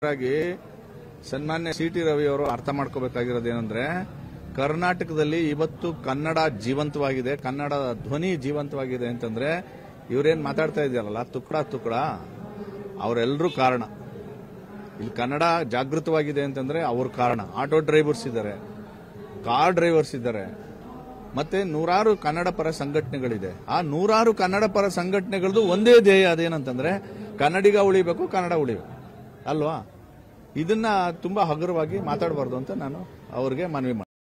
ಹಾಗಾಗಿ ಸನ್ಮಾನ್ಯ C T Ravi ಅವರು ಅರ್ಥ ಮಾಡ್ಕೋಬೇಕಾಗಿರೋದು ಏನಂದ್ರೆ ಕರ್ನಾಟಕದಲ್ಲಿ ಇವತ್ತು ಕನ್ನಡ ಜೀವಂತವಾಗಿದೆ ಕನ್ನಡ ಧ್ವನಿ ಜೀವಂತವಾಗಿದೆ ಅಂತಂದ್ರೆ ಇವರೇನ್ ಮಾತಾಡ್ತಾ ಇದೆಯಲ್ಲ ತುಕ್ಕಡ ತುಕ್ಕಡ ಅವರೆಲ್ಲರೂ ಕಾರಣ ಇಲ್ಲಿ ಕನ್ನಡ ಜಾಗೃತವಾಗಿದೆ ಅಂತಂದ್ರೆ ಅವ್ರ ಕಾರಣ ಆಟೋ ಡ್ರೈವರ್ಸ್ ಇದ್ದಾರೆ ಕಾರ್ ಡ್ರೈವರ್ಸ್ ಇದ್ದಾರೆ ಮತ್ತೆ ನೂರಾರು ಕನ್ನಡ ಪರ ಸಂಘಟನೆಗಳಿದೆ ಆ ನೂರಾರು ಕನ್ನಡ ಪರ ಸಂಘಟನೆಗಳದ್ದು ಒಂದೇ ಧ್ಯೇಯ ಅದೇನಂತಂದ್ರೆ ಕನ್ನಡಿಗ ಉಳಿಬೇಕು ಕನ್ನಡ ಉಳಿಬೇಕು ಅಲ್ವಾ ಇದನ್ನ ತುಂಬಾ ಹಗುರವಾಗಿ ಮಾತಾಡಬಾರ್ದು ಅಂತ ನಾನು ಅವ್ರಿಗೆ ಮನವಿ ಮಾಡ್ತೀನಿ